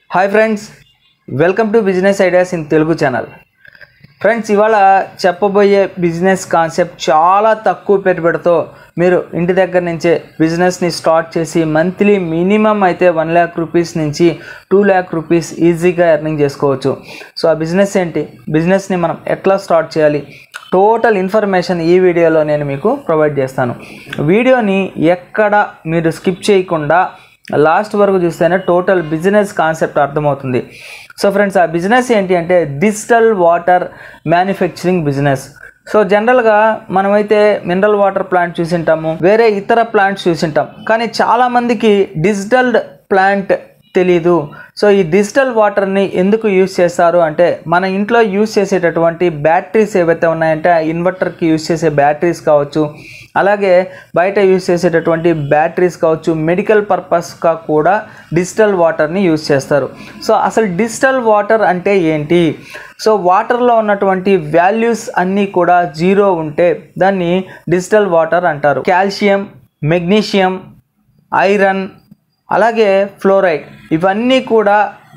hi friends welcome to business ideas in Telugu channel friends ఇవాళ చెప్పబోయే business concept చాలా తక్కువ పెట్టుబడితో మీరు ఇంటి దగ్గర నుంచే బిజినెస్ని స్టార్ట్ చేసి మంత్లీ మినిమం అయితే వన్ ల్యాక్ రూపీస్ నుంచి టూ ల్యాక్ రూపీస్ ఈజీగా ఎర్నింగ్ చేసుకోవచ్చు సో ఆ బిజినెస్ ఏంటి బిజినెస్ని మనం ఎట్లా స్టార్ట్ చేయాలి టోటల్ ఇన్ఫర్మేషన్ ఈ వీడియోలో నేను మీకు ప్రొవైడ్ చేస్తాను వీడియోని ఎక్కడ మీరు స్కిప్ చేయకుండా లాస్ట్ వరకు చూస్తేనే టోటల్ బిజినెస్ కాన్సెప్ట్ అర్థమవుతుంది సో ఫ్రెండ్స్ ఆ బిజినెస్ ఏంటి అంటే digital water manufacturing business so జనరల్గా మనమైతే మినరల్ వాటర్ ప్లాంట్ చూసింటాము వేరే ఇతర ప్లాంట్స్ చూసింటాం కానీ చాలామందికి డిజిటల్ ప్లాంట్ తెలీదు సో ఈ డిజిటల్ వాటర్ని ఎందుకు యూస్ చేస్తారు అంటే మన ఇంట్లో యూస్ చేసేటటువంటి బ్యాటరీస్ ఏవైతే ఉన్నాయంటే ఆ ఇన్వర్టర్కి యూస్ చేసే బ్యాటరీస్ కావచ్చు అలాగే బయట యూస్ చేసేటటువంటి బ్యాటరీస్ కావచ్చు మెడికల్ పర్పస్గా కూడా డిజిటల్ వాటర్ని యూస్ చేస్తారు సో అసలు డిజిటల్ వాటర్ అంటే ఏంటి సో వాటర్లో ఉన్నటువంటి వాల్యూస్ అన్నీ కూడా జీరో ఉంటే దాన్ని డిజిటల్ వాటర్ అంటారు కాల్షియం మెగ్నీషియం ఐరన్ అలాగే ఫ్లోరైడ్ ఇవన్నీ కూడా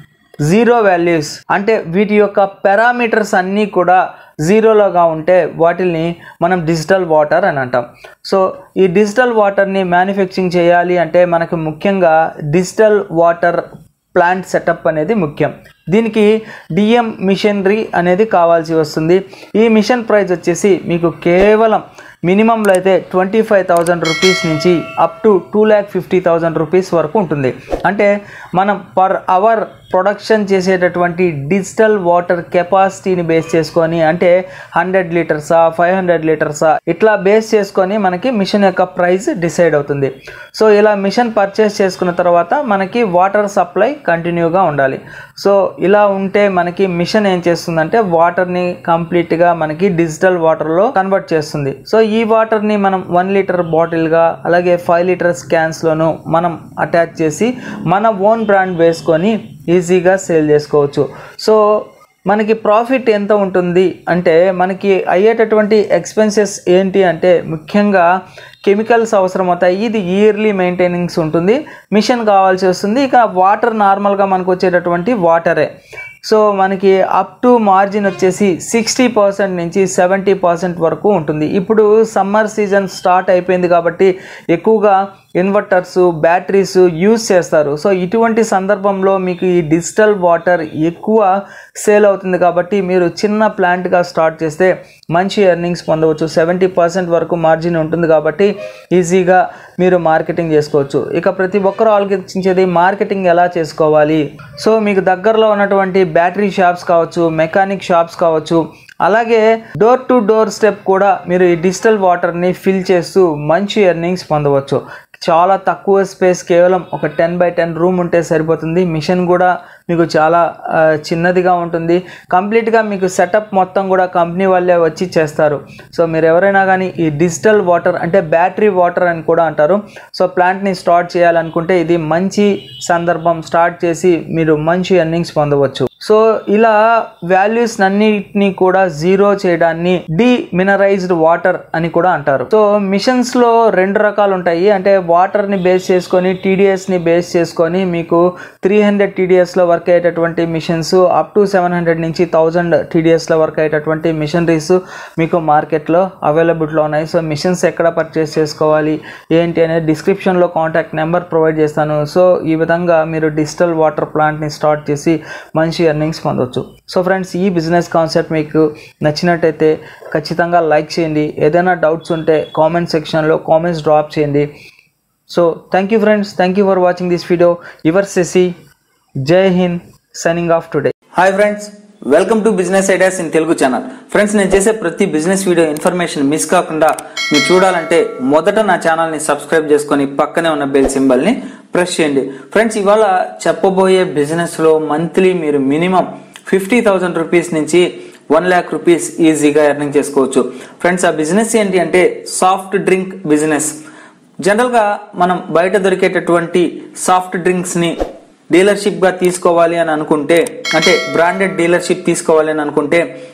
జీరో వాల్యూస్ అంటే వీటి యొక్క పారామీటర్స్ అన్నీ కూడా జీరోలోగా ఉంటే వాటిల్ని మనం డిజిటల్ వాటర్ అని అంటాం సో ఈ డిజిటల్ వాటర్ని మ్యానుఫ్యాక్చరింగ్ చేయాలి అంటే మనకు ముఖ్యంగా డిజిటల్ వాటర్ ప్లాంట్ సెటప్ అనేది ముఖ్యం దీనికి డిఎం మిషనరీ అనేది కావాల్సి వస్తుంది ఈ మిషన్ ప్రైస్ వచ్చేసి మీకు కేవలం మినిమంలో అయితే ట్వంటీ ఫైవ్ థౌజండ్ రూపీస్ నుంచి up to two lakh fifty thousand rupees వరకు ఉంటుంది అంటే మనం పర్ అవర్ ప్రొడక్షన్ చేసేటటువంటి డిజిటల్ వాటర్ కెపాసిటీని బేస్ చేసుకొని అంటే హండ్రెడ్ లీటర్సా ఫైవ్ హండ్రెడ్ లీటర్సా ఇట్లా బేస్ చేసుకొని మనకి మిషన్ యొక్క ప్రైస్ డిసైడ్ అవుతుంది సో ఇలా మిషన్ పర్చేస్ చేసుకున్న తర్వాత మనకి వాటర్ సప్లై కంటిన్యూగా ఉండాలి సో ఇలా ఉంటే మనకి మిషన్ ఏం చేస్తుందంటే వాటర్ని కంప్లీట్గా మనకి డిజిటల్ వాటర్లో కన్వర్ట్ చేస్తుంది సో ఈ వాటర్ని మనం వన్ లీటర్ బాటిల్గా అలాగే ఫైవ్ లీటర్స్ క్యాన్స్లోను మనం అటాచ్ చేసి మన ఓన్ బ్రాండ్ వేసుకొని ఈజీగా సేల్ చేసుకోవచ్చు సో మనకి ప్రాఫిట్ ఎంత ఉంటుంది అంటే మనకి అయ్యేటటువంటి ఎక్స్పెన్సెస్ ఏంటి అంటే ముఖ్యంగా కెమికల్స్ అవసరం అవుతాయి ఇది ఇయర్లీ మెయింటెనెన్స్ ఉంటుంది మిషన్ కావాల్సి వస్తుంది ఇక వాటర్ నార్మల్గా మనకు వచ్చేటటువంటి వాటరే సో మనకి అప్ టు మార్జిన్ వచ్చేసి సిక్స్టీ పర్సెంట్ నుంచి సెవెంటీ పర్సెంట్ వరకు ఉంటుంది ఇప్పుడు సమ్మర్ సీజన్ స్టార్ట్ అయిపోయింది కాబట్టి ఎక్కువగా ఇన్వర్టర్స్ బ్యాటరీస్ యూస్ చేస్తారు సో ఇటువంటి సందర్భంలో మీకు ఈ డిజిటల్ వాటర్ ఎక్కువ సేల్ అవుతుంది కాబట్టి మీరు చిన్న ప్లాంట్గా స్టార్ట్ చేస్తే మంచి ఎర్నింగ్స్ పొందవచ్చు సెవెంటీ పర్సెంట్ వరకు మార్జిన్ ఉంటుంది కాబట్టి ఈజీగా మీరు మార్కెటింగ్ చేసుకోవచ్చు ఇక ప్రతి ఒక్కరూ ఆలోచించేది మార్కెటింగ్ ఎలా చేసుకోవాలి సో మీకు దగ్గరలో ఉన్నటువంటి బ్యాటరీ షాప్స్ కావచ్చు మెకానిక్ షాప్స్ కావచ్చు అలాగే డోర్ టు డోర్ స్టెప్ కూడా మీరు ఈ డిజిటల్ వాటర్ని ఫిల్ చేస్తూ మంచి ఎర్నింగ్స్ పొందవచ్చు చాలా తక్కువ స్పేస్ కేవలం ఒక టెన్ బై టెన్ రూమ్ ఉంటే సరిపోతుంది మిషన్ కూడా మీకు చాలా ఆ, చిన్నదిగా ఉంటుంది కంప్లీట్గా మీకు సెటప్ మొత్తం కూడా కంపెనీ వాళ్ళే వచ్చి చేస్తారు సో మీరు ఎవరైనా కానీ ఈ డిజిటల్ వాటర్ అంటే బ్యాటరీ వాటర్ అని కూడా అంటారు సో ప్లాంట్ని స్టార్ట్ చేయాలనుకుంటే ఇది మంచి సందర్భం స్టార్ట్ చేసి మీరు మంచి ఎర్నింగ్స్ పొందవచ్చు సో ఇలా వాల్యూస్ అన్నిటిని కూడా జీరో చేయడాన్ని డి మినరైజ్డ్ వాటర్ అని కూడా అంటారు సో మిషన్స్ లో రెండు రకాలు ఉంటాయి అంటే వాటర్ ని బేస్ చేసుకొని టీడీఎస్ ని బేస్ చేసుకొని మీకు త్రీ హండ్రెడ్ టీడీఎస్ లో వర్క్ అయ్యేటటువంటి machines up to seven hundred నుంచి థౌజండ్ టీడీఎస్ లో వర్క్ అయ్యేటటువంటి మిషనరీస్ మీకు మార్కెట్లో అవైలబుల్లో ఉన్నాయి సో మిషన్స్ ఎక్కడ పర్చేస్ చేసుకోవాలి ఏంటి అనేది డిస్క్రిప్షన్లో కాంటాక్ట్ నెంబర్ ప్రొవైడ్ చేస్తాను సో ఈ విధంగా మీరు డిజిటల్ వాటర్ ప్లాంట్ని స్టార్ట్ చేసి మంచి ఎర్నింగ్స్ పొందవచ్చు సో ఫ్రెండ్స్ ఈ బిజినెస్ కాన్సెప్ట్ మీకు నచ్చినట్టయితే ఖచ్చితంగా లైక్ చేయండి ఏదైనా డౌట్స్ ఉంటే కామెంట్ సెక్షన్లో కామెంట్స్ డ్రాప్ చేయండి so thank you friends thank you for watching this video your సెసి Jai Hind signing off today hi friends welcome to business ideas in Telugu channel friends నేను చేసే ప్రతి బిజినెస్ వీడియో ఇన్ఫర్మేషన్ మిస్ కాకుండా మీరు చూడాలంటే మొదట నా ఛానల్ని సబ్స్క్రైబ్ చేసుకొని పక్కనే ఉన్న బెల్ సింబల్ని ప్రెస్ చేయండి ఫ్రెండ్స్ ఇవాళ చెప్పబోయే బిజినెస్లో మంత్లీ మీరు మినిమం ఫిఫ్టీ థౌసండ్ రూపీస్ నుంచి వన్ ల్యాక్ రూపీస్ ఈజీగా ఎర్నింగ్ చేసుకోవచ్చు ఫ్రెండ్స్ ఆ బిజినెస్ ఏంటి అంటే సాఫ్ట్ డ్రింక్ బిజినెస్ జనరల్గా మనం బయట దొరికేటటువంటి సాఫ్ట్ డ్రింక్స్ని డీలర్షిప్గా తీసుకోవాలి అని అనుకుంటే అంటే బ్రాండెడ్ డీలర్షిప్ తీసుకోవాలి అని అనుకుంటే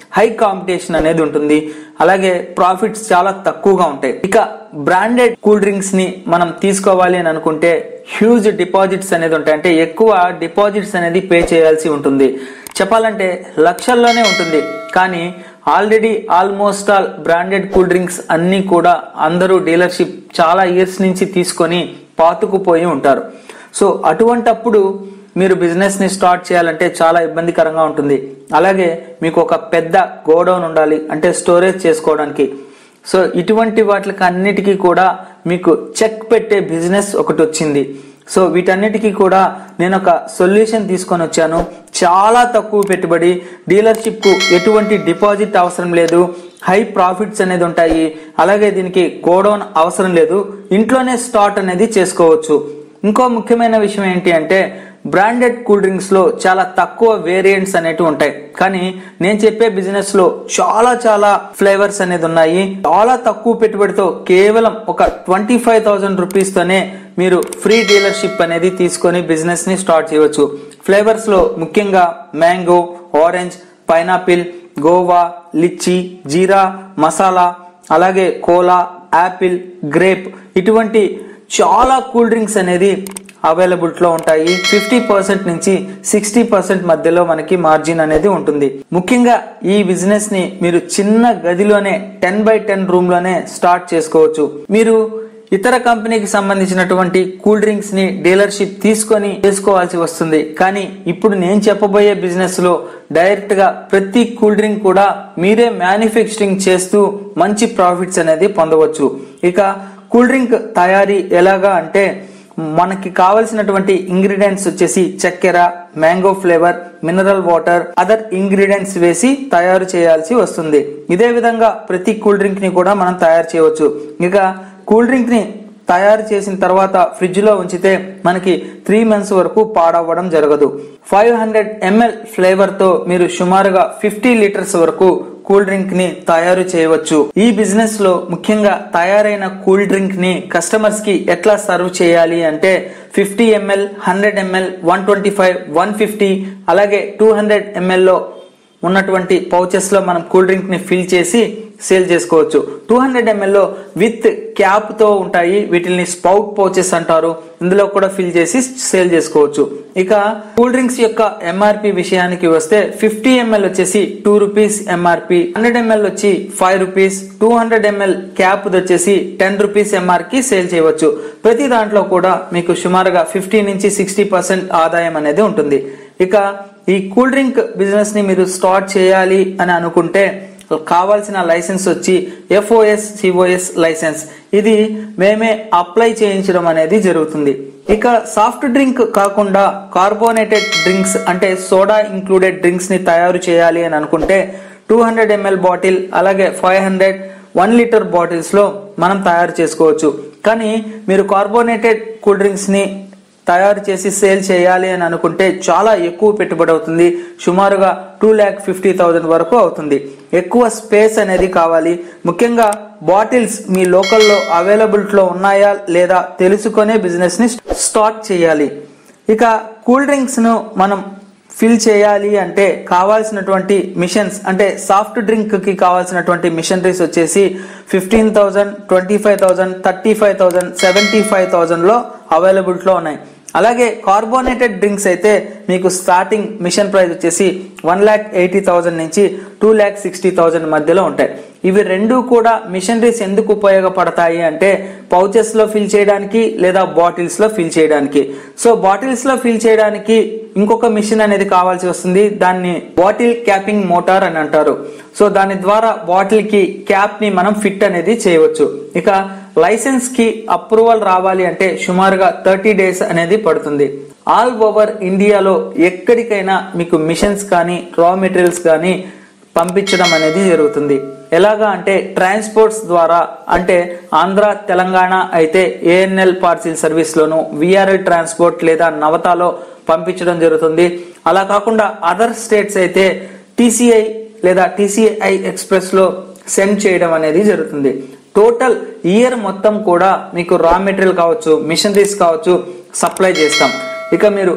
హై కాంపిటీషన్ అనేది ఉంటుంది అలాగే ప్రాఫిట్స్ చాలా తక్కువగా ఉంటాయి ఇక బ్రాండెడ్ కూల్ డ్రింక్స్ ని మనం తీసుకోవాలి అని అనుకుంటే హ్యూజ్ డిపాజిట్స్ అనేది ఉంటాయి అంటే ఎక్కువ డిపాజిట్స్ అనేది పే చేయాల్సి ఉంటుంది చెప్పాలంటే లక్షల్లోనే ఉంటుంది కానీ already almost all branded cool drinks అన్నీ కూడా అందరూ డీలర్షిప్ చాలా ఇయర్స్ నుంచి తీసుకొని పాతుకుపోయి ఉంటారు సో అటువంటప్పుడు మీరు బిజినెస్ ని స్టార్ట్ చేయాలంటే చాలా ఇబ్బందికరంగా ఉంటుంది అలాగే మీకు ఒక పెద్ద గోడౌన్ ఉండాలి అంటే స్టోరేజ్ చేసుకోవడానికి సో ఇటువంటి వాటికి అన్నిటికీ కూడా మీకు చెక్ పెట్టే బిజినెస్ ఒకటి వచ్చింది సో వీటన్నిటికీ కూడా నేను ఒక సొల్యూషన్ తీసుకొని వచ్చాను చాలా తక్కువ పెట్టుబడి డీలర్షిప్ కు ఎటువంటి డిపాజిట్ అవసరం లేదు హై ప్రాఫిట్స్ అనేది ఉంటాయి అలాగే దీనికి గోడౌన్ అవసరం లేదు ఇంట్లోనే స్టార్ట్ అనేది చేసుకోవచ్చు ఇంకో ముఖ్యమైన విషయం ఏంటి అంటే బ్రాండెడ్ కూల్ డ్రింక్స్ లో చాలా తక్కువ వేరియంట్స్ అనేవి ఉంటాయి కానీ నేను చెప్పే బిజినెస్ లో చాలా చాలా ఫ్లేవర్స్ అనేది ఉన్నాయి చాలా తక్కువ పెట్టుబడితో కేవలం ఒక ట్వంటీ ఫైవ్ థౌసండ్ రూపీస్ తోనే మీరు ఫ్రీ డీలర్షిప్ అనేది తీసుకొని బిజినెస్ ని స్టార్ట్ చేయవచ్చు ఫ్లేవర్స్ లో ముఖ్యంగా mango orange pineapple guava litchi jeera masala అలాగే కోలా యాపిల్ గ్రేప్ ఇటువంటి చాలా కూల్ డ్రింక్స్ అనేది అవైలబిలిటీలో ఉంటాయి ఫిఫ్టీ పర్సెంట్ నుంచి సిక్స్టీ పర్సెంట్ మధ్యలో మనకి మార్జిన్ అనేది ఉంటుంది ముఖ్యంగా ఈ బిజినెస్ ని మీరు చిన్న గదిలోనే టెన్ బై టెన్ రూమ్ లోనే స్టార్ట్ చేసుకోవచ్చు మీరు ఇతర కంపెనీకి సంబంధించినటువంటి కూల్ డ్రింక్స్ ని డీలర్షిప్ తీసుకొని చేసుకోవాల్సి వస్తుంది కానీ ఇప్పుడు నేను చెప్పబోయే బిజినెస్ లో డైరెక్ట్ గా ప్రతి కూల్ డ్రింక్ కూడా మీరే మ్యానుఫ్యాక్చరింగ్ చేస్తూ మంచి ప్రాఫిట్స్ అనేది పొందవచ్చు ఇక కూల్ డ్రింక్ తయారీ ఎలాగా అంటే మనకి కావలసినటువంటి ఇంగ్రీడియంట్స్ వచ్చేసి చక్కెర mango flavour mineral water other ingredients వేసి తయారు చేయాల్సి వస్తుంది ఇదే విధంగా ప్రతి కూల్ డ్రింక్ ని కూడా మనం తయారు చేయవచ్చు ఇక కూల్ డ్రింక్ ని తయారు చేసిన తర్వాత ఫ్రిడ్జ్ లో ఉంచితే మనకి త్రీ మంత్స్ వరకు పాడవ్వడం జరగదు ఫైవ్ హండ్రెడ్ ఎంఎల్ ఫ్లేవర్ తో మీరు సుమారుగా ఫిఫ్టీ లీటర్స్ వరకు కూల్ డ్రింక్ ని తయారు చేయవచ్చు ఈ బిజినెస్ లో ముఖ్యంగా తయారైన కూల్ డ్రింక్ ని కస్టమర్స్ కి ఎట్లా సర్వ్ చేయాలి అంటే fifty ML hundred ML one twenty five one fifty అలాగే టూ హండ్రెడ్ ఎంఎల్ లో ఉన్నటువంటి పౌచెస్ లో మనం కూల్ డ్రింక్ ని ఫిల్ చేసి సేల్ చేసుకోవచ్చు టూ హండ్రెడ్ ఎంఎల్ లో విత్ క్యాప్ తో ఉంటాయి వీటిని స్పౌట్ పౌచెస్ అంటారు ఇందులో కూడా ఫిల్ చేసి సేల్ చేసుకోవచ్చు ఇక కూల్ డ్రింక్స్ యొక్క ఎంఆర్పి విషయానికి వస్తే ఫిఫ్టీ ఎంఎల్ వచ్చేసి two rupees MRP hundred ML వచ్చి five rupees two hundred ML cap వచ్చేసి టెన్ రూపీస్ ఎంఆర్ కి సేల్ చేయవచ్చు ప్రతి దాంట్లో కూడా మీకు సుమారుగా ఫిఫ్టీ నుంచి సిక్స్టీ పర్సెంట్ ఆదాయం అనేది ఉంటుంది ఇక ఈ కూల్ డ్రింక్ బిజినెస్ ని మీరు స్టార్ట్ చేయాలి అని అనుకుంటే కావాల్సిన లైసెన్స్ వచ్చి ఎఫ్ఓఎస్ సిఓఎస్ లైసెన్స్ ఇది మేమే అప్లై చేయించడం అనేది జరుగుతుంది ఇక సాఫ్ట్ డ్రింక్ కాకుండా కార్బోనేటెడ్ డ్రింక్స్ అంటే సోడా ఇంక్లూడెడ్ డ్రింక్స్ ని తయారు చేయాలి అని అనుకుంటే టూ హండ్రెడ్ ఎంఎల్ బాటిల్ అలాగే five hundred one litre bottles లో మనం తయారు చేసుకోవచ్చు కానీ మీరు కార్బోనేటెడ్ కూల్ డ్రింక్స్ ని తయారు చేసి సేల్ చేయాలి అని అనుకుంటే చాలా ఎక్కువ పెట్టుబడి అవుతుంది సుమారుగా టూ ల్యాక్ ఫిఫ్టీ థౌజండ్ వరకు అవుతుంది ఎక్కువ స్పేస్ అనేది కావాలి ముఖ్యంగా బాటిల్స్ మీ లోకల్లో అవైలబిలిటీలో ఉన్నాయా లేదా తెలుసుకునే బిజినెస్ ని స్టార్ట్ చేయాలి ఇక కూల్ డ్రింక్స్ ను మనం ఫిల్ చేయాలి అంటే కావాల్సినటువంటి మిషన్స్ అంటే సాఫ్ట్ డ్రింక్ కి కావాల్సినటువంటి మిషనరీస్ వచ్చేసి fifteen thousand twenty five thousand thirty five thousand seventy five thousand లో అవైలబిలిటీలో ఉన్నాయి అలాగే కార్బోనేటెడ్ డ్రింక్స్ అయితే మీకు స్టార్టింగ్ మిషన్ ప్రైస్ వచ్చేసి వన్ ల్యాక్ ఎయిటీ థౌసండ్ నుంచి టూ ల్యాక్ సిక్స్టీ థౌసండ్ మధ్యలో ఉంటాయి ఇవి రెండు కూడా మిషనరీస్ ఎందుకు ఉపయోగపడతాయి అంటే పౌచెస్ లో ఫిల్ చేయడానికి లేదా బాటిల్స్ లో ఫిల్ చేయడానికి సో బాటిల్స్ లో ఫిల్ చేయడానికి ఇంకొక మిషన్ అనేది కావాల్సి వస్తుంది దాన్ని బాటిల్ క్యాపింగ్ మోటార్ అని అంటారు సో దాని ద్వారా బాటిల్ కి క్యాప్ ని మనం ఫిట్ అనేది చేయవచ్చు ఇక లైసెన్స్ కి అప్రూవల్ రావాలి అంటే సుమారుగా థర్టీ డేస్ అనేది పడుతుంది ఆల్ ఓవర్ ఇండియాలో ఎక్కడికైనా మీకు మిషన్స్ కానీ రా మెటీరియల్స్ కానీ పంపించడం అనేది జరుగుతుంది ఎలాగా అంటే ట్రాన్స్పోర్ట్స్ ద్వారా అంటే ఆంధ్ర తెలంగాణ అయితే ఏఎన్ఎల్ పార్సిల్ సర్వీస్ లోను విఆర్ఎల్ ట్రాన్స్పోర్ట్ లేదా నవతాలో పంపించడం జరుగుతుంది అలా కాకుండా అదర్ స్టేట్స్ అయితే టీసీఐ లేదా టీసీఐ ఎక్స్ప్రెస్ లో సెండ్ చేయడం అనేది జరుగుతుంది టోటల్ ఇయర్ మొత్తం కూడా మీకు రా మెటీరియల్ కావచ్చు మిషనరీస్ కావచ్చు సప్లై చేస్తాం ఇక మీరు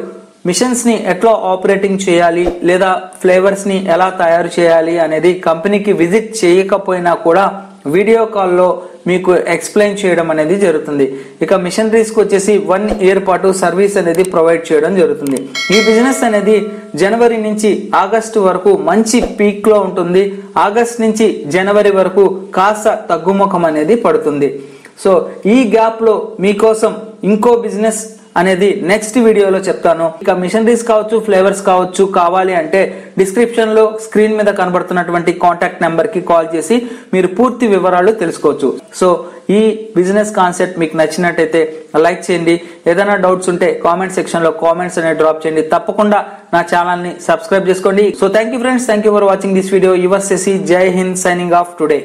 మిషన్స్ ని ఎట్లా ఆపరేటింగ్ చేయాలి లేదా ఫ్లేవర్స్ ని ఎలా తయారు చేయాలి అనేది కంపెనీకి విజిట్ చేయకపోయినా కూడా వీడియో కాల్లో మీకు ఎక్స్ప్లెయిన్ చేయడం అనేది జరుగుతుంది ఇక మిషనరీస్కి వచ్చేసి వన్ ఇయర్ పాటు సర్వీస్ అనేది ప్రొవైడ్ చేయడం జరుగుతుంది ఈ బిజినెస్ అనేది జనవరి నుంచి ఆగస్టు వరకు మంచి పీక్ లో ఉంటుంది ఆగస్ట్ నుంచి జనవరి వరకు కాస్త తగ్గుముఖం అనేది పడుతుంది సో ఈ గ్యాప్ లో మీకోసం ఇంకో బిజినెస్ అనేది నెక్స్ట్ వీడియోలో చెప్తాను ఇక మిషనరీస్ కావచ్చు ఫ్లేవర్స్ కావచ్చు కావాలి అంటే డిస్క్రిప్షన్ లో స్క్రీన్ మీద కనబడుతున్నటువంటి కాంటాక్ట్ నెంబర్ కి కాల్ చేసి మీరు పూర్తి వివరాలు తెలుసుకోవచ్చు సో ఈ బిజినెస్ కాన్సెప్ట్ మీకు నచ్చినట్టయితే లైక్ చేయండి ఏదైనా డౌట్స్ ఉంటే కామెంట్ సెక్షన్ లో కామెంట్స్ అనేది డ్రాప్ చేయండి తప్పకుండా నా ఛానల్ ని సబ్స్క్రైబ్ చేసుకోండి so thank you friends thank you for watching this video your సెసి Jai Hind signing off today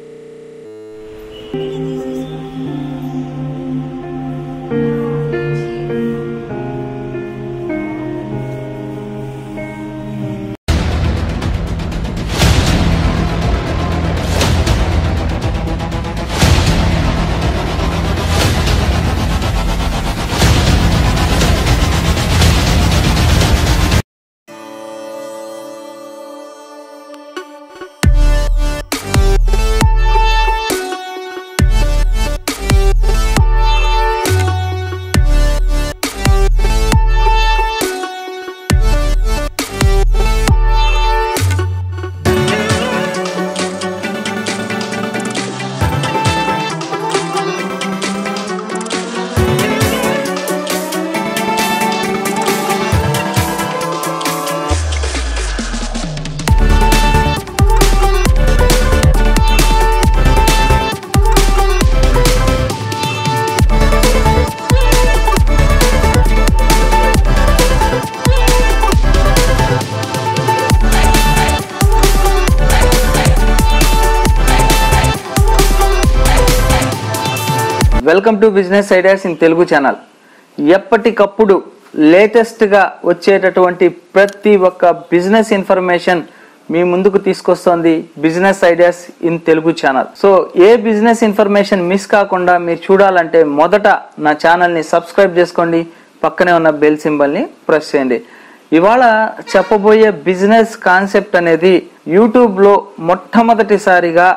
welcome to business ideas in Telugu channel ఎప్పటికప్పుడు లేటెస్ట్గా వచ్చేటటువంటి ప్రతి ఒక్క బిజినెస్ ఇన్ఫర్మేషన్ మీ ముందుకు తీసుకొస్తోంది business ideas in Telugu channel so ఏ బిజినెస్ ఇన్ఫర్మేషన్ మిస్ కాకుండా మీరు చూడాలంటే మొదట నా ఛానల్ని సబ్స్క్రైబ్ చేసుకోండి పక్కనే ఉన్న బెల్ సింబల్ని ప్రెస్ చేయండి ఇవాళ చెప్పబోయే బిజినెస్ కాన్సెప్ట్ అనేది యూట్యూబ్లో మొట్టమొదటిసారిగా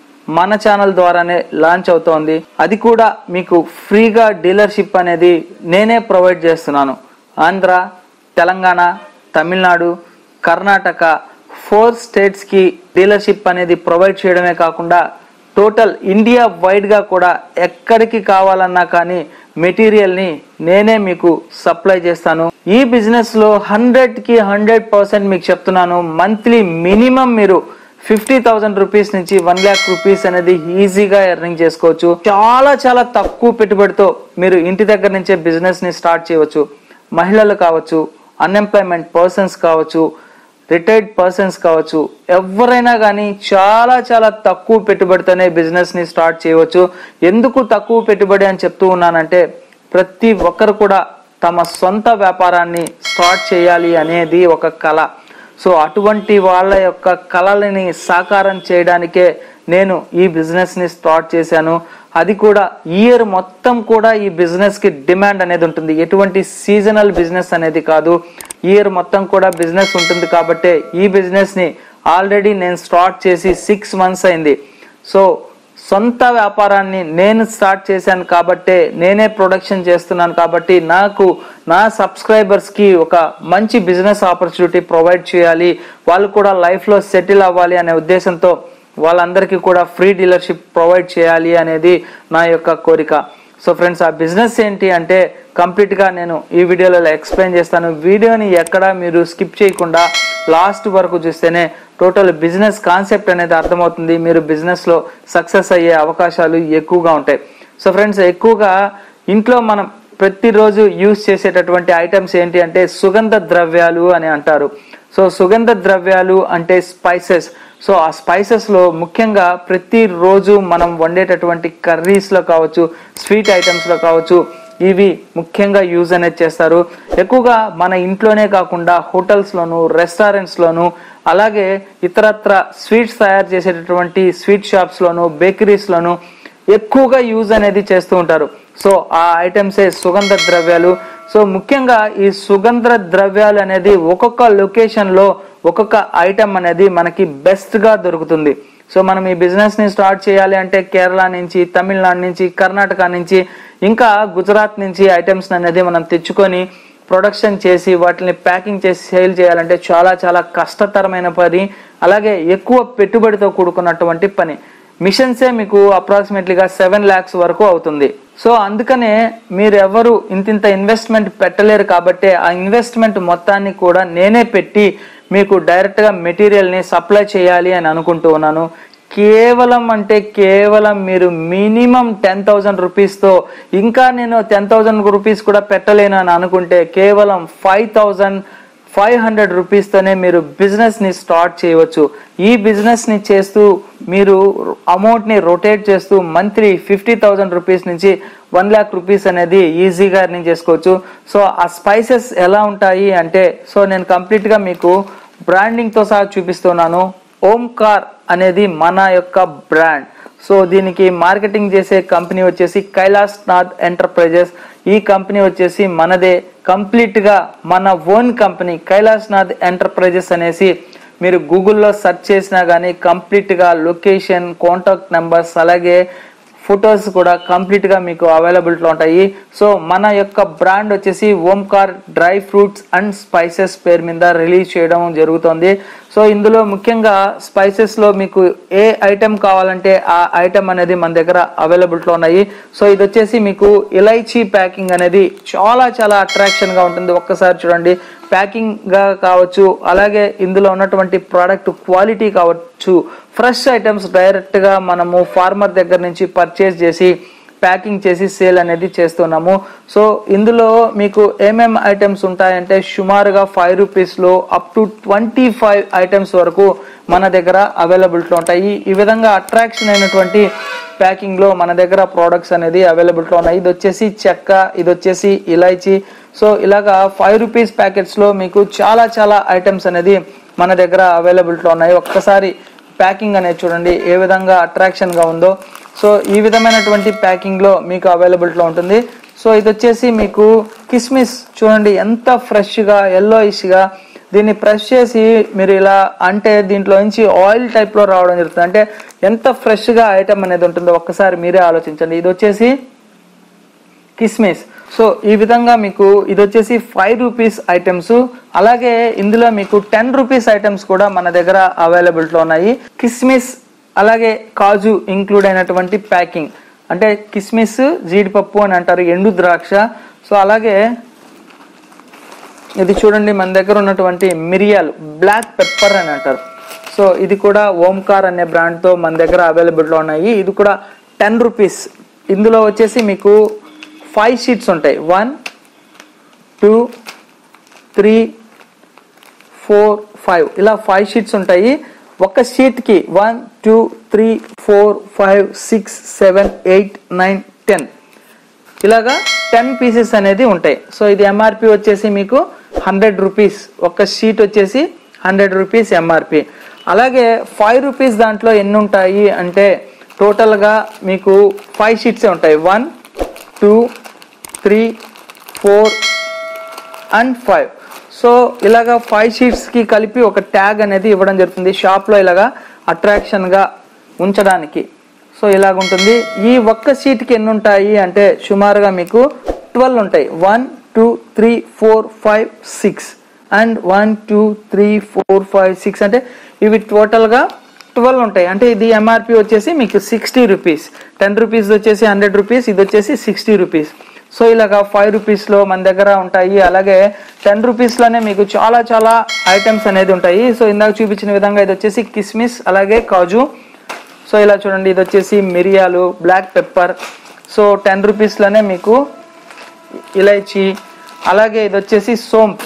మన ఛానల్ ద్వారానే లాంచ్ అవుతోంది అది కూడా మీకు ఫ్రీగా డీలర్షిప్ అనేది నేనే ప్రొవైడ్ చేస్తున్నాను ఆంధ్ర తెలంగాణ తమిళనాడు కర్ణాటక ఫోర్ స్టేట్స్కి డీలర్షిప్ అనేది ప్రొవైడ్ చేయడమే కాకుండా టోటల్ ఇండియా వైడ్గా కూడా ఎక్కడికి కావాలన్నా కానీ మెటీరియల్ని నేనే మీకు సప్లై చేస్తాను ఈ బిజినెస్లో హండ్రెడ్కి హండ్రెడ్ పర్సెంట్ మీకు చెప్తున్నాను మంత్లీ మినిమం మీరు ఫిఫ్టీ థౌసండ్ రూపీస్ నుంచి వన్ ల్యాక్ రూపీస్ అనేది ఈజీగా ఎర్నింగ్ చేసుకోవచ్చు చాలా చాలా తక్కువ పెట్టుబడితో మీరు ఇంటి దగ్గర నుంచే బిజినెస్ ని స్టార్ట్ చేయవచ్చు మహిళలు కావచ్చు అన్ఎంప్లాయ్మెంట్ పర్సన్స్ కావచ్చు రిటైర్డ్ పర్సన్స్ కావచ్చు ఎవరైనా కానీ చాలా చాలా తక్కువ పెట్టుబడితోనే బిజినెస్ ని స్టార్ట్ చేయవచ్చు ఎందుకు తక్కువ పెట్టుబడి అని చెప్తూ ఉన్నానంటే ప్రతి ఒక్కరు కూడా తమ సొంత వ్యాపారాన్ని స్టార్ట్ చేయాలి అనేది ఒక కళ సో అటువంటి వాళ్ళ యొక్క కళలని సాకారం చేయడానికే నేను ఈ బిజినెస్ని స్టార్ట్ చేశాను అది కూడా ఇయర్ మొత్తం కూడా ఈ బిజినెస్కి డిమాండ్ అనేది ఉంటుంది ఎటువంటి సీజనల్ బిజినెస్ అనేది కాదు ఇయర్ మొత్తం కూడా బిజినెస్ ఉంటుంది కాబట్టి ఈ బిజినెస్ని ఆల్రెడీ నేను స్టార్ట్ చేసి సిక్స్ మంత్స్ అయింది సో సొంత వ్యాపారాన్ని నేను స్టార్ట్ చేశాను కాబట్టే నేనే ప్రొడక్షన్ చేస్తున్నాను కాబట్టి నాకు నా సబ్స్క్రైబర్స్కి ఒక మంచి బిజినెస్ ఆపర్చునిటీ ప్రొవైడ్ చేయాలి వాళ్ళు కూడా లైఫ్లో సెటిల్ అవ్వాలి అనే ఉద్దేశంతో వాళ్ళందరికీ కూడా ఫ్రీ డీలర్షిప్ ప్రొవైడ్ చేయాలి అనేది నా యొక్క కోరిక సో ఫ్రెండ్స్ ఆ బిజినెస్ ఏంటి అంటే కంప్లీట్గా నేను ఈ వీడియోలో ఎక్స్ప్లెయిన్ చేస్తాను వీడియోని ఎక్కడ మీరు స్కిప్ చేయకుండా లాస్ట్ వరకు చూస్తేనే టోటల్ బిజినెస్ కాన్సెప్ట్ అనేది అర్థమవుతుంది మీరు బిజినెస్లో సక్సెస్ అయ్యే అవకాశాలు ఎక్కువగా ఉంటాయి సో ఫ్రెండ్స్ ఎక్కువగా ఇంట్లో మనం ప్రతిరోజు యూజ్ చేసేటటువంటి ఐటమ్స్ ఏంటి అంటే సుగంధ ద్రవ్యాలు అని అంటారు సో సుగంధ ద్రవ్యాలు అంటే స్పైసెస్ సో ఆ స్పైసెస్లో ముఖ్యంగా ప్రతిరోజు మనం వండేటటువంటి కర్రీస్లో కావచ్చు స్వీట్ ఐటమ్స్లో కావచ్చు ఇవి ముఖ్యంగా యూజ్ అనేది చేస్తారు ఎక్కువగా మన ఇంట్లోనే కాకుండా హోటల్స్లోను రెస్టారెంట్స్లోను అలాగే ఇతరత్ర స్వీట్స్ తయారు చేసేటటువంటి స్వీట్ షాప్స్లోను బేకరీస్లోను ఎక్కువగా యూజ్ అనేది చేస్తూ ఉంటారు సో ఆ ఐటమ్సే సుగంధ ద్రవ్యాలు సో ముఖ్యంగా ఈ సుగంధ ద్రవ్యాలు అనేది ఒక్కొక్క లొకేషన్లో ఒక్కొక్క ఐటమ్ అనేది మనకి బెస్ట్గా దొరుకుతుంది సో మనం ఈ బిజినెస్ ని స్టార్ట్ చేయాలి అంటే కేరళ నుంచి తమిళనాడు నుంచి కర్ణాటక నుంచి ఇంకా గుజరాత్ నుంచి ఐటమ్స్ అనేది మనం తెచ్చుకొని ప్రొడక్షన్ చేసి వాటిని ప్యాకింగ్ చేసి సేల్ చేయాలంటే చాలా చాలా కష్టతరమైన పని అలాగే ఎక్కువ పెట్టుబడితో కూడుకున్నటువంటి పని మిషన్సే మీకు అప్రాక్సిమేట్లీగా సెవెన్ ల్యాక్స్ వరకు అవుతుంది సో అందుకనే మీరు ఎవరు ఇంతింత ఇన్వెస్ట్మెంట్ పెట్టలేరు కాబట్టి ఆ ఇన్వెస్ట్మెంట్ మొత్తాన్ని కూడా నేనే పెట్టి మీకు డైరెక్ట్గా మెటీరియల్ని సప్లై చేయాలి అని అనుకుంటూ ఉన్నాను కేవలం అంటే కేవలం మీరు మినిమం టెన్ థౌజండ్ రూపీస్తో ఇంకా నేను టెన్ థౌజండ్ రూపీస్ కూడా పెట్టలేను అని అనుకుంటే కేవలం ఫైవ్ థౌజండ్ ఫైవ్ హండ్రెడ్ రూపీస్తోనే మీరు బిజినెస్ని స్టార్ట్ చేయవచ్చు ఈ బిజినెస్ని చేస్తూ మీరు అమౌంట్ని రొటేట్ చేస్తూ మంత్లీ ఫిఫ్టీ థౌజండ్ రూపీస్ నుంచి వన్ ల్యాక్ రూపీస్ అనేది ఈజీగా ఎర్నింగ్ చేసుకోవచ్చు సో ఆ స్పైసెస్ ఎలా ఉంటాయి అంటే సో నేను కంప్లీట్గా మీకు బ్రాండింగ్తో సహా చూపిస్తున్నాను ఓంకార్ అనేది మన యొక్క బ్రాండ్ సో దీనికి మార్కెటింగ్ చేసే కంపెనీ వచ్చేసి కైలాస్ నాథ్ ఎంటర్ప్రైజెస్ ఈ కంపెనీ వచ్చేసి మనదే కంప్లీట్ గా మన own company Kailas Nath enterprises అనేసి మీరు గూగుల్లో సెర్చ్ చేసినా కానీ కంప్లీట్ గా లొకేషన్ కాంటాక్ట్ నెంబర్స్ అలాగే ఫొటోస్ కూడా కంప్లీట్ గా మీకు అవైలబిలిటీలో ఉంటాయి సో మన యొక్క బ్రాండ్ వచ్చేసి Omkar dry fruits and spices పేరు మీద రిలీజ్ చేయడం జరుగుతుంది సో ఇందులో ముఖ్యంగా స్పైసెస్ లో మీకు ఏ ఐటెం కావాలంటే ఆ ఐటెం అనేది మన దగ్గర అవైలబిలిటీలో ఉన్నాయి సో ఇది వచ్చేసి మీకు ఇలైచీ ప్యాకింగ్ అనేది చాలా చాలా అట్రాక్షన్ గా ఉంటుంది ఒక్కసారి చూడండి ప్యాకింగ్ గా కావచ్చు అలాగే ఇందులో ఉన్నటువంటి ప్రోడక్ట్ క్వాలిటీ కావచ్చు ఫ్రెష్ ఐటమ్స్ డైరెక్ట్ గా మనము ఫార్మర్ దగ్గర నుంచి పర్చేస్ చేసి ప్యాకింగ్ చేసి సేల్ అనేది చేస్తున్నాము సో ఇందులో మీకు ఏమేం ఐటమ్స్ ఉంటాయంటే సుమారుగా ఫైవ్ రూపీస్లో up to twenty five items వరకు మన దగ్గర అవైలబిలిటీలో ఉంటాయి ఈ విధంగా అట్రాక్షన్ అయినటువంటి ప్యాకింగ్లో మన దగ్గర ప్రోడక్ట్స్ అనేది అవైలబిలిటీలో ఉన్నాయి ఇది వచ్చేసి చెక్క ఇది వచ్చేసి ఇలాచీ సో ఇలాగా ఫైవ్ రూపీస్ ప్యాకెట్స్లో మీకు చాలా చాలా ఐటమ్స్ అనేది మన దగ్గర అవైలబిలిటీలో ఉన్నాయి ఒక్కసారి ప్యాకింగ్ అనేది చూడండి ఏ విధంగా అట్రాక్షన్గా ఉందో సో ఈ విధమైనటువంటి ప్యాకింగ్లో మీకు అవైలబిలిటీలో ఉంటుంది సో ఇది వచ్చేసి మీకు కిస్మిస్ చూడండి ఎంత ఫ్రెష్గా ఎల్లోయిష్గా దీన్ని ప్రెస్ చేసి మీరు ఇలా అంటే దీంట్లో నుంచి ఆయిల్ టైప్లో రావడం జరుగుతుంది అంటే ఎంత ఫ్రెష్గా ఐటమ్ అనేది ఉంటుందో ఒక్కసారి మీరే ఆలోచించండి ఇది వచ్చేసి కిస్మిస్ సో ఈ విధంగా మీకు ఇది వచ్చేసి ఫైవ్ రూపీస్ ఐటమ్స్ అలాగే ఇందులో మీకు టెన్ రూపీస్ ఐటమ్స్ కూడా మన దగ్గర అవైలబిలిటీలో ఉన్నాయి కిస్మిస్ అలాగే కాజు ఇంక్లూడ్ అయినటువంటి ప్యాకింగ్ అంటే కిస్మిస్ జీడిపప్పు అని అంటారు ఎండు ద్రాక్ష సో అలాగే ఇది చూడండి మన దగ్గర ఉన్నటువంటి మిరియాలు బ్లాక్ పెప్పర్ అని అంటారు సో ఇది కూడా ఓంకార్ అనే బ్రాండ్తో మన దగ్గర అవైలబిలిటీలో ఉన్నాయి ఇది కూడా టెన్ రూపీస్ ఇందులో వచ్చేసి మీకు ఫైవ్ షీట్స్ ఉంటాయి one two three four five ఇలా ఫైవ్ షీట్స్ ఉంటాయి ఒక షీట్కి one two three four five six seven eight nine ten ఇలాగా టెన్ పీసెస్ అనేది ఉంటాయి సో ఇది ఎంఆర్పి వచ్చేసి మీకు హండ్రెడ్ రూపీస్ ఒక షీట్ వచ్చేసి హండ్రెడ్ రూపీస్ ఎంఆర్పి అలాగే ఫైవ్ రూపీస్ దాంట్లో ఎన్ని ఉంటాయి అంటే టోటల్గా మీకు ఫైవ్ షీట్సే ఉంటాయి one two three four and five so ఇలాగా ఫైవ్ షీట్స్కి కలిపి ఒక ట్యాగ్ అనేది ఇవ్వడం జరుగుతుంది షాప్లో ఇలాగా అట్రాక్షన్గా ఉంచడానికి సో ఇలాగ ఉంటుంది ఈ ఒక్క షీట్కి ఎన్ని ఉంటాయి అంటే సుమారుగా మీకు ట్వెల్వ్ ఉంటాయి one two three four five six and one two three four five six అంటే ఇవి టోటల్గా ట్వెల్వ్ ఉంటాయి అంటే ఇది ఎంఆర్పి వచ్చేసి మీకు సిక్స్టీ రూపీస్ టెన్ రూపీస్ వచ్చేసి హండ్రెడ్ రూపీస్ ఇది వచ్చేసి సిక్స్టీ రూపీస్ సో ఇలాగా ఫైవ్ రూపీస్లో మన దగ్గర ఉంటాయి అలాగే టెన్ రూపీస్లోనే మీకు చాలా చాలా ఐటమ్స్ అనేది ఉంటాయి సో ఇందాక చూపించిన విధంగా ఇది వచ్చేసి కిస్మిస్ అలాగే కాజు సో ఇలా చూడండి ఇది వచ్చేసి మిరియాలు బ్లాక్ పెప్పర్ సో టెన్ రూపీస్లోనే మీకు ఇలైచి అలాగే ఇది వచ్చేసి సోంప్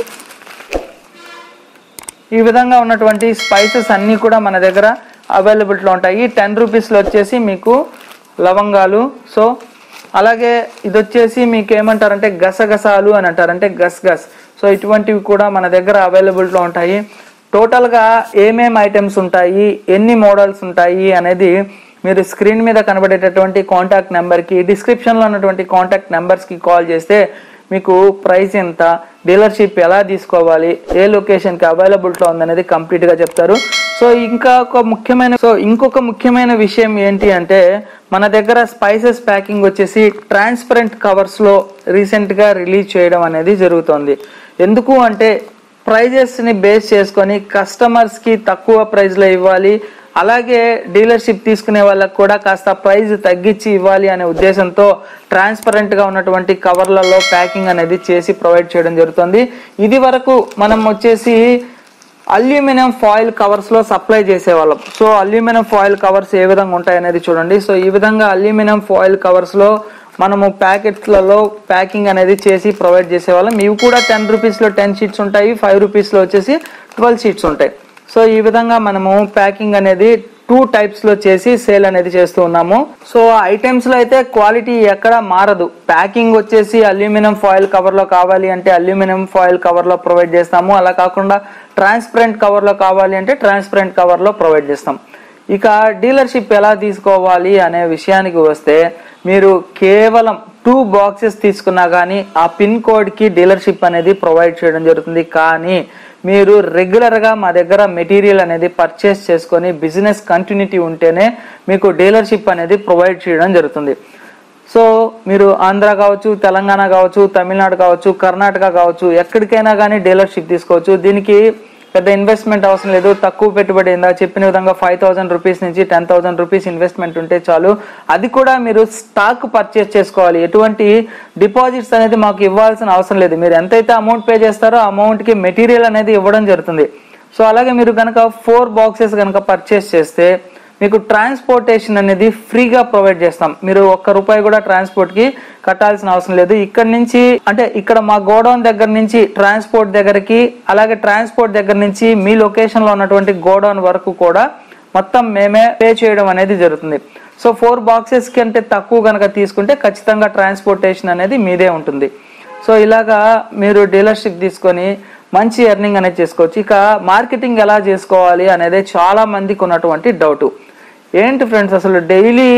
ఈ విధంగా ఉన్నటువంటి స్పైసెస్ అన్నీ కూడా మన దగ్గర అవైలబిలిటీలో ఉంటాయి టెన్ రూపీస్లో వచ్చేసి మీకు లవంగాలు సో అలాగే ఇది వచ్చేసి మీకు ఏమంటారంటే గసగసాలు అని అంటారు అంటే గస్ గస్ సో ఇటువంటివి కూడా మన దగ్గర అవైలబిలిటీలో ఉంటాయి టోటల్గా ఏమేం ఐటమ్స్ ఉంటాయి ఎన్ని మోడల్స్ ఉంటాయి అనేది మీరు స్క్రీన్ మీద కనబడేటటువంటి కాంటాక్ట్ నెంబర్కి డిస్క్రిప్షన్లో ఉన్నటువంటి కాంటాక్ట్ నెంబర్స్కి కాల్ చేస్తే మీకు ప్రైస్ ఎంత డీలర్షిప్ ఎలా తీసుకోవాలి ఏ లొకేషన్కి అవైలబిలిటీలో ఉందనేది కంప్లీట్గా చెప్తారు సో ఇంకా ఒక ముఖ్యమైన సో ఇంకొక ముఖ్యమైన విషయం ఏంటి అంటే మన దగ్గర స్పైసెస్ ప్యాకింగ్ వచ్చేసి ట్రాన్స్పరెంట్ కవర్స్లో రీసెంట్గా రిలీజ్ చేయడం అనేది జరుగుతుంది ఎందుకు అంటే ప్రైజెస్ని బేస్ చేసుకొని కస్టమర్స్కి తక్కువ ప్రైస్లో ఇవ్వాలి అలాగే డీలర్షిప్ తీసుకునే వాళ్ళకి కూడా కాస్త ప్రైస్ తగ్గించి ఇవ్వాలి అనే ఉద్దేశంతో ట్రాన్స్పరెంట్గా ఉన్నటువంటి కవర్లలో ప్యాకింగ్ అనేది చేసి ప్రొవైడ్ చేయడం జరుగుతుంది ఇది వరకు మనం వచ్చేసి అల్యూమినియం ఫాయిల్ కవర్స్ లో సప్లై చేసేవాళ్ళం సో అల్యూమినియం ఫాయిల్ కవర్స్ ఏ విధంగా ఉంటాయి అనేది చూడండి సో ఈ విధంగా అల్యూమినియం ఫాయిల్ కవర్స్ లో మనము ప్యాకెట్లలో ప్యాకింగ్ అనేది చేసి ప్రొవైడ్ చేసేవాళ్ళం ఇవి కూడా టెన్ రూపీస్లో టెన్ షీట్స్ ఉంటాయి ఫైవ్ రూపీస్లో వచ్చేసి ట్వెల్వ్ షీట్స్ ఉంటాయి సో ఈ విధంగా మనము ప్యాకింగ్ అనేది టూ టైప్స్ లో చేసి సేల్ అనేది చేస్తూ ఉన్నాము సో ఐటమ్స్ లో అయితే క్వాలిటీ ఎక్కడ మారదు ప్యాకింగ్ వచ్చేసి అల్యూమినియం ఫాయిల్ కవర్ లో కావాలి అంటే అల్యూమినియం ఫాయిల్ కవర్ లో ప్రొవైడ్ చేస్తాము అలా కాకుండా ట్రాన్స్పరెంట్ కవర్ లో కావాలి అంటే ట్రాన్స్పరెంట్ కవర్ లో ప్రొవైడ్ చేస్తాం ఇక డీలర్షిప్ ఎలా తీసుకోవాలి అనే విషయానికి వస్తే మీరు కేవలం టూ బాక్సెస్ తీసుకున్నా కానీ ఆ పిన్ కోడ్కి డీలర్షిప్ అనేది ప్రొవైడ్ చేయడం జరుగుతుంది కానీ మీరు రెగ్యులర్గా మా దగ్గర మెటీరియల్ అనేది పర్చేస్ చేసుకొని బిజినెస్ కంటిన్యూటీ ఉంటేనే మీకు డీలర్షిప్ అనేది ప్రొవైడ్ చేయడం జరుగుతుంది సో మీరు ఆంధ్ర కావచ్చు తెలంగాణ కావచ్చు తమిళనాడు కావచ్చు కర్ణాటక కావచ్చు ఎక్కడికైనా కానీ డీలర్షిప్ తీసుకోవచ్చు దీనికి పెద్ద ఇన్వెస్ట్మెంట్ అవసరం లేదు తక్కువ పెట్టుబడి ఇందా చెప్పిన విధంగా ఫైవ్ థౌసండ్ రూపీస్ నుంచి టెన్ థౌసండ్ రూపీస్ ఇన్వెస్ట్మెంట్ ఉంటే చాలు అది కూడా మీరు స్టాక్ పర్చేస్ చేసుకోవాలి ఎటువంటి డిపాజిట్స్ అనేది మాకు ఇవ్వాల్సిన అవసరం లేదు మీరు ఎంతైతే అమౌంట్ పే చేస్తారో ఆ అమౌంట్కి మెటీరియల్ అనేది ఇవ్వడం జరుగుతుంది సో అలాగే మీరు కనుక ఫోర్ బాక్సెస్ కనుక పర్చేస్ చేస్తే మీకు ట్రాన్స్పోర్టేషన్ అనేది ఫ్రీగా ప్రొవైడ్ చేస్తాం మీరు ఒక్క రూపాయి కూడా ట్రాన్స్పోర్ట్ కి కట్టాల్సిన అవసరం లేదు ఇక్కడ నుంచి అంటే ఇక్కడ మా గోడౌన్ దగ్గర నుంచి ట్రాన్స్పోర్ట్ దగ్గరికి అలాగే ట్రాన్స్పోర్ట్ దగ్గర నుంచి మీ లొకేషన్ లో ఉన్నటువంటి గోడౌన్ వరకు కూడా మొత్తం మేమే పే చేయడం అనేది జరుగుతుంది సో ఫోర్ బాక్సెస్ కంటే తక్కువ కనుక తీసుకుంటే ఖచ్చితంగా ట్రాన్స్పోర్టేషన్ అనేది మీదే ఉంటుంది సో ఇలాగా మీరు డీలర్షిప్ తీసుకొని మంచి ఎర్నింగ్ అనేది చేసుకోవచ్చు ఇక మార్కెటింగ్ ఎలా చేసుకోవాలి అనేది చాలా మందికి ఉన్నటువంటి డౌట్ ఏంటి ఫ్రెండ్స్ అసలు డైలీ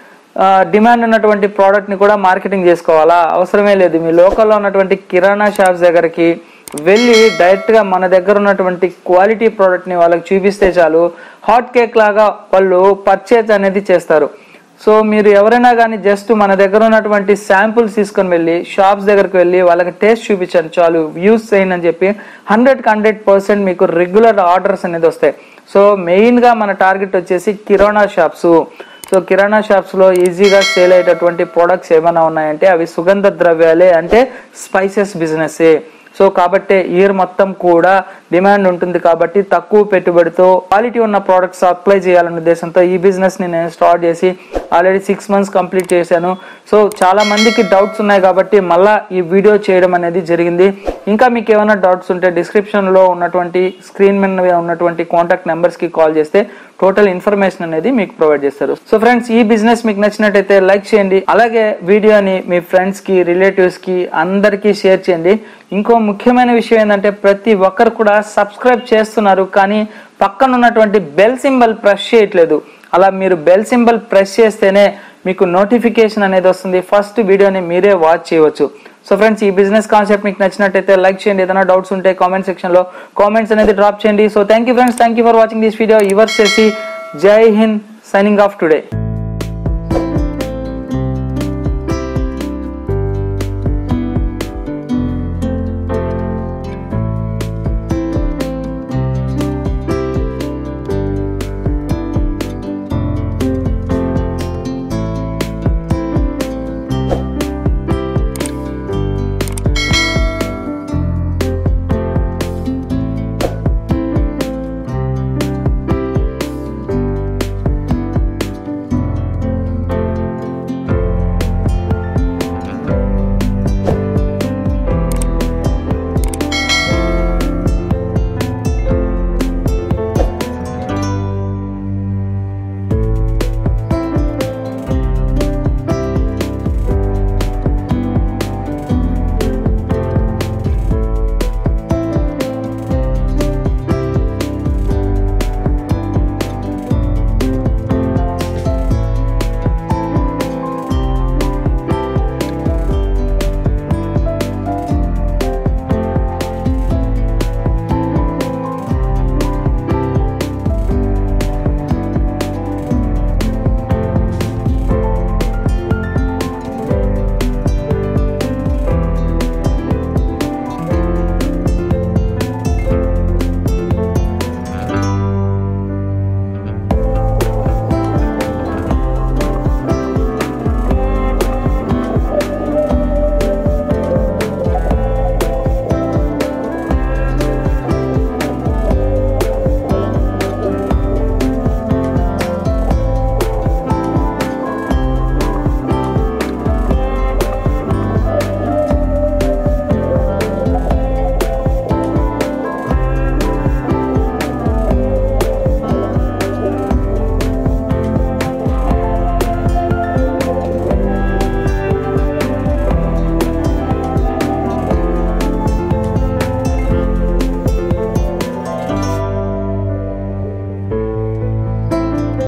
డిమాండ్ ఉన్నటువంటి ప్రోడక్ట్ని కూడా మార్కెటింగ్ చేసుకోవాలా అవసరమే లేదు మీ లోకల్లో ఉన్నటువంటి కిరాణా షాప్స్ దగ్గరికి వెళ్ళి డైరెక్ట్గా మన దగ్గర ఉన్నటువంటి క్వాలిటీ ప్రోడక్ట్ని వాళ్ళకి చూపిస్తే చాలు హాట్ కేక్ లాగా వాళ్ళు పర్చేజ్ అనేది చేస్తారు సో మీరు ఎవరైనా కానీ జస్ట్ మన దగ్గర ఉన్నటువంటి శాంపుల్స్ తీసుకొని వెళ్ళి షాప్స్ దగ్గరికి వెళ్ళి వాళ్ళకి టేస్ట్ చూపించండి చాలు యూస్ చేయండి అని చెప్పి హండ్రెడ్ హండ్రెడ్ పర్సెంట్ మీకు రెగ్యులర్ ఆర్డర్స్ అనేది వస్తాయి సో మెయిన్గా మన టార్గెట్ వచ్చేసి కిరాణా షాప్స్ సో కిరాణా షాప్స్లో ఈజీగా సేల్ అయ్యేటటువంటి ప్రోడక్ట్స్ ఏమైనా ఉన్నాయంటే అవి సుగంధ ద్రవ్యాలే అంటే స్పైసెస్ బిజినెస్ సో కాబట్టి ఇయర్ మొత్తం కూడా డిమాండ్ ఉంటుంది కాబట్టి తక్కువ పెట్టుబడితో క్వాలిటీ ఉన్న ప్రోడక్ట్స్ అప్లై చేయాలనే ఉద్దేశంతో ఈ బిజినెస్ ని నేను స్టార్ట్ చేసి ఆల్రెడీ సిక్స్ మంత్స్ కంప్లీట్ చేశాను సో చాలా మందికి డౌట్స్ ఉన్నాయి కాబట్టి మళ్ళా ఈ వీడియో చేయడం అనేది జరిగింది ఇంకా మీకు ఏమైనా డౌట్స్ ఉంటే డిస్క్రిప్షన్ లో ఉన్నటువంటి స్క్రీన్ మీద ఉన్నటువంటి కాంటాక్ట్ నెంబర్స్ కి కాల్ చేస్తే టోటల్ ఇన్ఫర్మేషన్ అనేది మీకు ప్రొవైడ్ చేస్తారు సో ఫ్రెండ్స్ ఈ బిజినెస్ మీకు నచ్చినట్టయితే లైక్ చేయండి అలాగే వీడియోని మీ ఫ్రెండ్స్ కి రిలేటివ్స్ కి అందరికీ షేర్ చేయండి ఇంకో ముఖ్యమైన విషయం ఏంటంటే ప్రతి ఒక్కరు కూడా సబ్స్క్రైబ్ చేస్తున్నారు కానీ పక్కన ఉన్నటువంటి బెల్ సింబల్ ప్రెస్ చేయట్లేదు అలా మీరు బెల్ సింబల్ ప్రెస్ చేస్తేనే మీకు నోటిఫికేషన్ అనేది వస్తుంది ఫస్ట్ వీడియోని మీరే వాచ్ చేయవచ్చు సో ఫ్రెండ్స్ ఈ బిజినెస్ కాన్సెప్ట్ మీకు నచ్చినట్టయితే లైక్ చేయండి ఏదైనా డౌట్స్ ఉంటే కామెంట్ సెక్షన్ లో కామెంట్స్ అనేది డ్రాప్ చేయండి so thank you friends thank you for watching this video yours చేసి Jai Hind signing off today